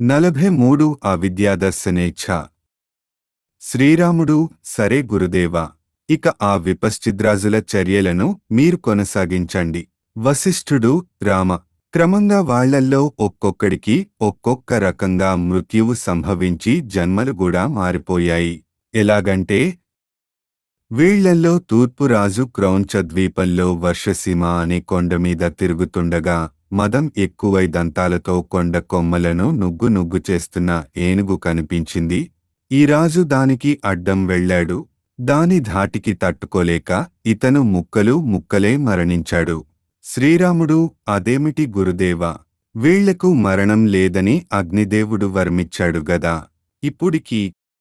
నలభై మూడు అవిద్యాదర్శనేచ్ఛ శ్రీరాముడు సరే గురుదేవా ఇక ఆ విపశ్చిద్రాజుల చర్యలను మీరు కొనసాగించండి వశిష్ఠుడు రామ క్రమంగా వాళ్ళల్లో ఒక్కొక్కడికి ఒక్కొక్క రకంగా మృత్యువు సంభవించి జన్మలు కూడా మారిపోయాయి ఎలాగంటే వీళ్లల్లో తూర్పు రాజు క్రౌంచ ద్వీపంలో వర్షసీమ అనే కొండమీద తిరుగుతుండగా మదం ఎక్కువై దంతాలతో కొండ కొమ్మలను నుగ్గు నుగ్గు చేస్తున్న ఏనుగు కనిపించింది ఈ రాజు దానికి అడ్డం వెళ్ళాడు దాని ధాటికి తట్టుకోలేక ఇతను ముక్కలు ముక్కలే మరణించాడు శ్రీరాముడు అదేమిటి గురుదేవా వీళ్లకు మరణం లేదని అగ్నిదేవుడు వర్మిచ్చాడు గదా ఇప్పుడికి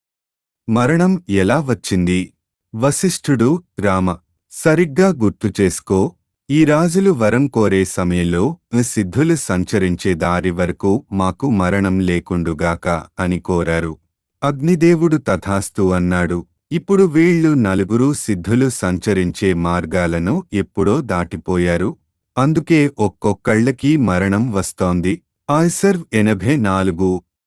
మరణం ఎలా వచ్చింది వశిష్ఠుడు రామ సరిగ్గా గుర్తు చేసుకో ఈ రాజులు వరం కోరే సమయంలో సిద్ధులు సంచరించే దారి వరకు మాకు మరణం లేకుండుగాక అని కోరారు అగ్నిదేవుడు తథాస్తు అన్నాడు ఇప్పుడు వీళ్ళు నలుగురు సిద్ధులు సంచరించే మార్గాలను ఎప్పుడో దాటిపోయారు అందుకే ఒక్కొక్కళ్ళకి మరణం వస్తోంది ఆయ్సర్వ్ ఎనభై నాలుగు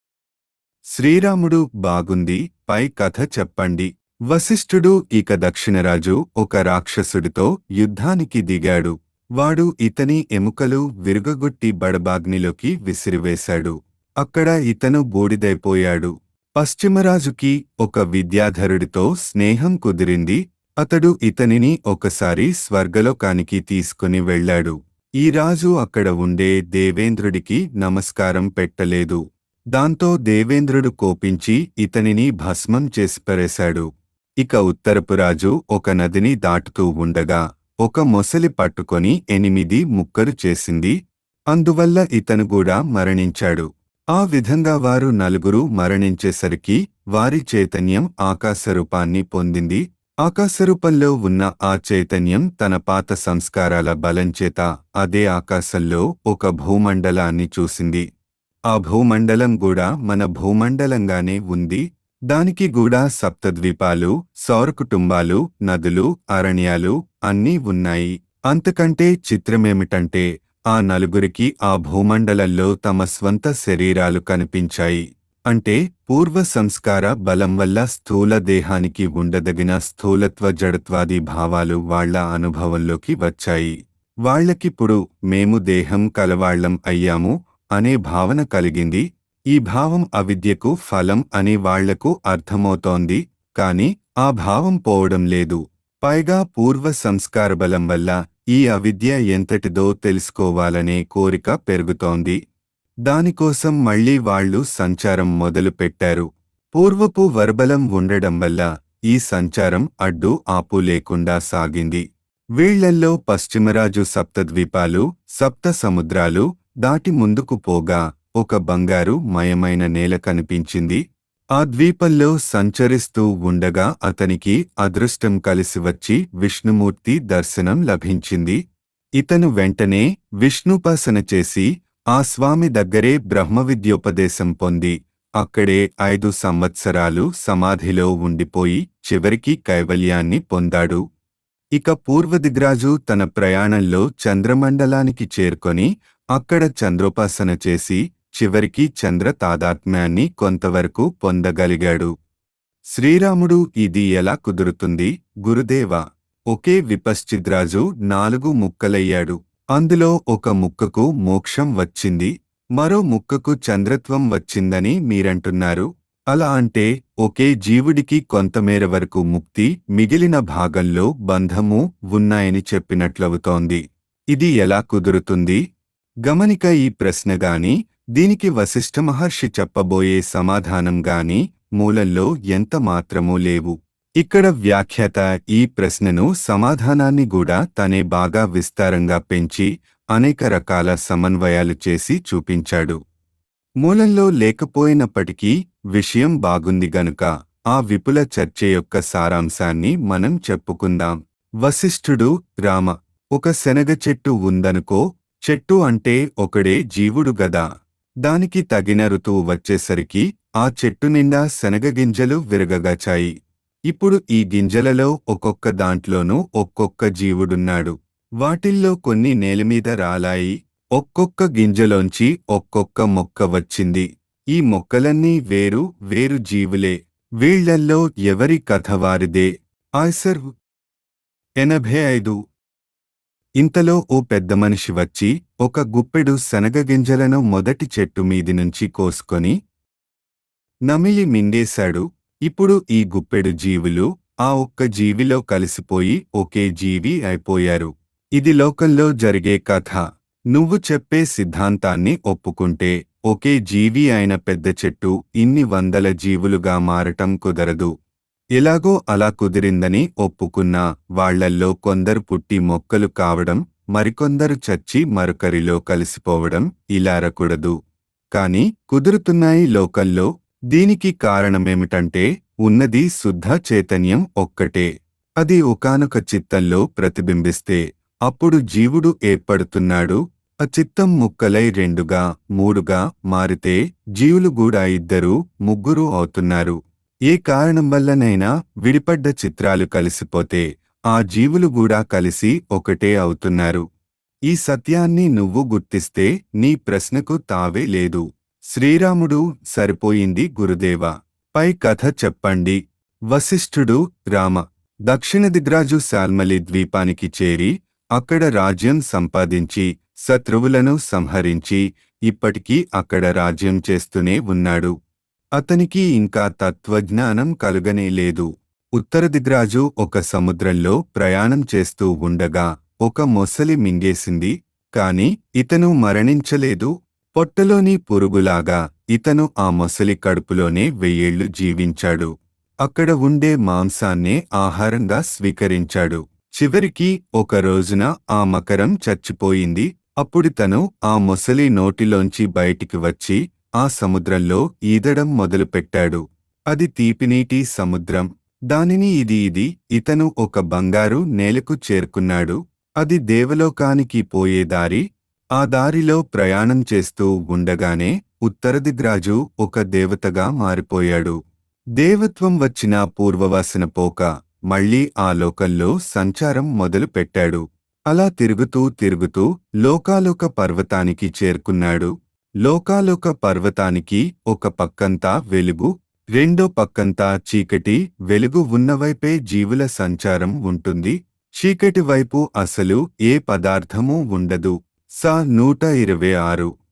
శ్రీరాముడు బాగుంది పై కథ చెప్పండి వశిష్ఠుడు ఇక దక్షిణరాజు ఒక రాక్షసుడితో యుద్ధానికి దిగాడు వాడు ఇతని ఎముకలు విరుగగొట్టి బడబాగ్నిలోకి విసిరివేశాడు అక్కడ ఇతను బూడిదైపోయాడు పశ్చిమరాజుకి ఒక విద్యాధరుడితో స్నేహం కుదిరింది అతడు ఇతనిని ఒకసారి స్వర్గలోకానికి తీసుకుని వెళ్ళాడు ఈ రాజు అక్కడ ఉండే దేవేంద్రుడికి నమస్కారం పెట్టలేదు దాంతో దేవేంద్రుడు కోపించి ఇతనిని భస్మం చేసి పరేశాడు ఇక ఉత్తరపు రాజు ఒక నదిని దాటుతూ ఉండగా ఒక మొసలి పట్టుకొని ఎనిమిది ముక్కలు చేసింది అందువల్ల ఇతను కూడా మరణించాడు ఆ విధంగా వారు నలుగురు మరణించేసరికి వారి చైతన్యం ఆకాశరూపాన్ని పొందింది ఆకాశరూపంలో ఉన్న ఆ చైతన్యం తన పాత సంస్కారాల బలంచేత అదే ఆకాశంలో ఒక భూమండలాన్ని చూసింది ఆ భూమండలం కూడా మన భూమండలంగానే ఉంది దానికి కూడా సప్తద్వీపాలు సౌరకుటుంబాలు నదులు అరణ్యాలు అన్నీ ఉన్నాయి అంతకంటే చిత్రమేమిటంటే ఆ నలుగురికి ఆ భూమండలంలో తమ స్వంత శరీరాలు కనిపించాయి అంటే పూర్వ సంస్కార బలం వల్ల స్థూల దేహానికి ఉండదగిన స్థూలత్వ జడత్వాది భావాలు వాళ్ల అనుభవంలోకి వచ్చాయి వాళ్లకిప్పుడు మేము దేహం కలవాళ్లం అయ్యాము అనే భావన కలిగింది ఈ భావం అవిద్యకు ఫలం అని వాళ్లకు అర్థమవుతోంది కాని ఆ భావం పోవడం లేదు పైగా పూర్వ సంస్కార బలం వల్ల ఈ అవిద్య ఎంతటిదో తెలుసుకోవాలనే కోరిక పెరుగుతోంది దానికోసం మళ్లీ వాళ్లు సంచారం మొదలుపెట్టారు పూర్వపు వరబలం ఉండడం వల్ల ఈ సంచారం అడ్డు ఆపు లేకుండా సాగింది వీళ్లల్లో పశ్చిమరాజు సప్తద్వీపాలు సప్త సముద్రాలు దాటి ముందుకు పోగా ఒక బంగారు మయమైన నేల కనిపించింది ఆ ద్వీపంలో సంచరిస్తూ ఉండగా అతనికి అదృష్టం కలిసి వచ్చి విష్ణుమూర్తి దర్శనం లభించింది ఇతను వెంటనే విష్ణుపాసన చేసి ఆ స్వామి దగ్గరే బ్రహ్మవిద్యోపదేశం పొంది అక్కడే ఐదు సంవత్సరాలు సమాధిలో ఉండిపోయి చివరికి కైవల్యాన్ని పొందాడు ఇక పూర్వదిగ్రాజు తన ప్రయాణంలో చంద్రమండలానికి చేరుకొని అక్కడ చంద్రోపాసన చేసి చివరికి చంద్ర తాదాత్మ్యాన్ని కొంతవరకు పొందగలిగాడు శ్రీరాముడు ఇది ఎలా కుదురుతుంది గురుదేవా ఒకే విపశ్చిద్రాజు నాలుగు ముక్కలయ్యాడు అందులో ఒక ముక్కకు మోక్షం వచ్చింది మరో ముక్కకు చంద్రత్వం వచ్చిందని మీరంటున్నారు అలా అంటే ఒకే జీవుడికి కొంతమేర వరకు ముక్తి మిగిలిన భాగంలో బంధము ఉన్నాయని చెప్పినట్లవుతోంది ఇది ఎలా కుదురుతుంది గమనిక ఈ ప్రశ్నగాని దీనికి వశిష్ఠ మహర్షి చెప్పబోయే సమాధానం గాని మూలంలో ఎంత మాత్రమూ లేవు ఇక్కడ వ్యాఖ్యాత ఈ ప్రశ్నను సమాధానాన్ని కూడా తనే బాగా విస్తారంగా పెంచి అనేక రకాల సమన్వయాలు చేసి చూపించాడు మూలంలో లేకపోయినప్పటికీ విషయం బాగుంది గనుక ఆ విపుల చర్చ యొక్క సారాంశాన్ని మనం చెప్పుకుందాం వశిష్ఠుడు రామ ఒక శనగ చెట్టు ఉందనుకో చెట్టు అంటే ఒకడే జీవుడు గదా దానికి తగిన ఋతువు వచ్చేసరికి ఆ చెట్టు నిండా శనగ గింజలు విరగగాచాయి ఇప్పుడు ఈ గింజలలో ఒక్కొక్క దాంట్లోనూ ఒక్కొక్క జీవుడున్నాడు వాటిల్లో కొన్ని నేలమీద రాలాయి ఒక్కొక్క గింజలోంచి ఒక్కొక్క మొక్క వచ్చింది ఈ మొక్కలన్నీ వేరు వేరు జీవులే వీళ్లల్లో ఎవరి కథ వారిదే ఆయ్సర్ ఎనభై ఐదు ఇంతలో ఓ పెద్ద మనిషి వచ్చి ఒక గుప్పెడు శనగగింజలను మొదటి చెట్టు మీది నుంచి కోసుకొని నమిలి మింగేశాడు ఇప్పుడు ఈ గుప్పెడు జీవులు ఆ ఒక్క జీవిలో కలిసిపోయి ఒకే జీవి అయిపోయారు ఇది లోకంలో జరిగే కథ నువ్వు చెప్పే సిద్ధాంతాన్ని ఒప్పుకుంటే ఒకే జీవి అయిన పెద్ద చెట్టు ఇన్ని వందల జీవులుగా మారటం కుదరదు ఎలాగో అలా కుదిరిందని ఒప్పుకున్నా వాళ్లల్లో కొందరు పుట్టి మొక్కలు కావడం మరికొందరు చచ్చి మరొకరిలో కలిసిపోవడం ఇలారకూడదు కాని కుదురుతున్నాయి లోకల్లో దీనికి కారణమేమిటంటే ఉన్నది శుద్ధ చైతన్యం ఒక్కటే అది ఒకానొక చిత్తంలో ప్రతిబింబిస్తే అప్పుడు జీవుడు ఏర్పడుతున్నాడు ఆ చిత్తం ముక్కలై రెండుగా మూడుగా మారితే జీవులు కూడా ఇద్దరు ముగ్గురు అవుతున్నారు ఏ కారణం వల్లనైనా విడిపడ్డ చిత్రాలు కలిసిపోతే ఆ జీవులు కూడా కలిసి ఒకటే అవుతున్నారు ఈ సత్యాన్ని నువ్వు గుర్తిస్తే నీ ప్రశ్నకు తావే లేదు శ్రీరాముడు సరిపోయింది గురుదేవా పై కథ చెప్పండి వశిష్ఠుడు రామ దక్షిణ దిగ్రాజు శాల్మలి ద్వీపానికి చేరి అక్కడ రాజ్యం సంపాదించి శత్రువులను సంహరించి ఇప్పటికీ అక్కడ రాజ్యం చేస్తూనే ఉన్నాడు అతనికి ఇంకా తత్వజ్ఞానం కలుగనే లేదు ఉత్తర దిగ్రాజు ఒక సముద్రంలో ప్రయాణం చేస్తూ ఉండగా ఒక మొసలి మింగేసింది కాని ఇతను మరణించలేదు పొట్టలోని పురుగులాగా ఇతను ఆ మొసలి కడుపులోనే వెయ్యేళ్లు జీవించాడు అక్కడ ఉండే మాంసాన్నే ఆహారంగా స్వీకరించాడు చివరికి ఒక రోజున ఆ మకరం చచ్చిపోయింది అప్పుడితను ఆ మొసలి నోటిలోంచి బయటికి వచ్చి ఆ సముద్రంలో ఈదడం మొదలుపెట్టాడు అది తీపినీటి సముద్రం దానిని ఇది ఇది ఇతను ఒక బంగారు నేలకు చేరుకున్నాడు అది దేవలోకానికి పోయే దారి ఆ దారిలో ప్రయాణం చేస్తూ ఉండగానే ఉత్తరదిగ్రాజు ఒక దేవతగా మారిపోయాడు దేవత్వం వచ్చిన పూర్వవాసన పోక మళ్లీ ఆ లోకంలో సంచారం మొదలు పెట్టాడు అలా తిరుగుతూ తిరుగుతూ లోకాలోక పర్వతానికి చేరుకున్నాడు లోకాలోక పర్వతానికి ఒక పక్కంతా వెలుగు రెండో పక్కంతా చీకటి వెలుగు ఉన్నవైపే జీవుల సంచారం ఉంటుంది చీకటి వైపు అసలు ఏ పదార్థమూ ఉండదు సా నూట ఇరవై ఆరు